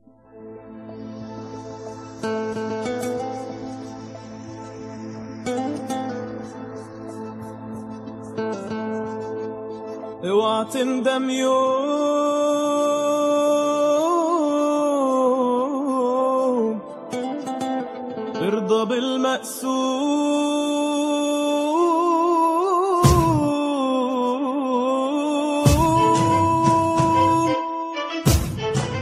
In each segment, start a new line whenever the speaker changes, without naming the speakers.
اوعى تندم يوم ارضى بالمقسوم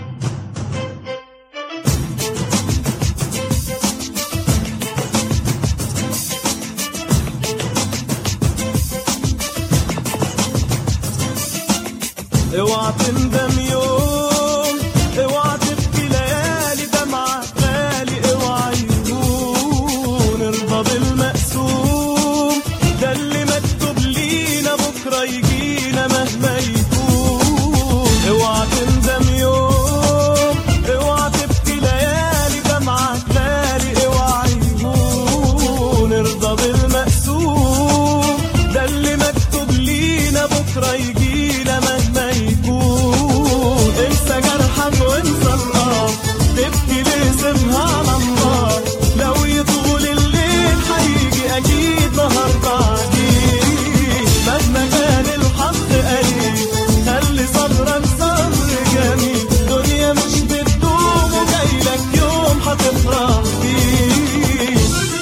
اوعى تندم يوم اوعى تبكي ليالي دمعة غالي اوعى يهون ارضى بالمقسوم ده اللي مكتوب لينا بكرة يجينا مهما يكون اوعى تندم يوم اوعى تبكي ليالي دمعة غالي اوعى يهون ارضى بالمقسوم ده اللي مكتوب لينا بكرة يجينا مهما يكون انسى جرحك وانسى النار تبكي ليه سيبها على النار لو يطول الليل هيجي اكيد نهار بعدين مهما كان الحق قليل خلي صبرك صبر جميل دنيا مش بتدوم وجايلك يوم هتفرح فيه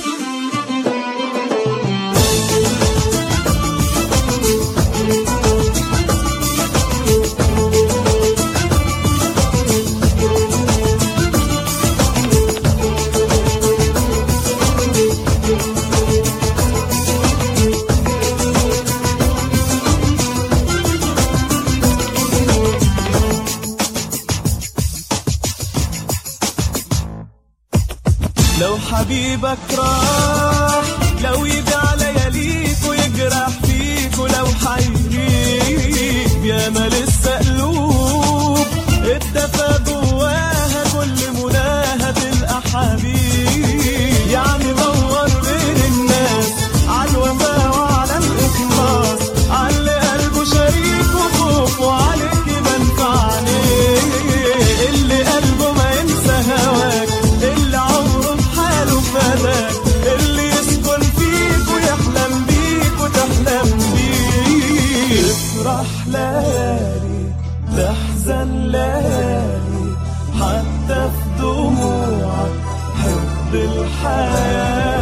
لو حبيبك راح لو يبيع لياليك ويجرح فيك ولو حيريك يا ما لسه قلوب اتدفى جواها كل مناها تلقى حبيب يعني دور بين الناس على الوفا وعلى الإخلاص على اللي قلبه شريك وخوف وعليك منفع عليه اللي قلبه ما ينسى هواك اللي عمره بحاله فداك اللي يسكن فيك ويحلم بيك وتحلم بيه افرح ليالي تحزن ليالي حتى في دموعك حب الحياة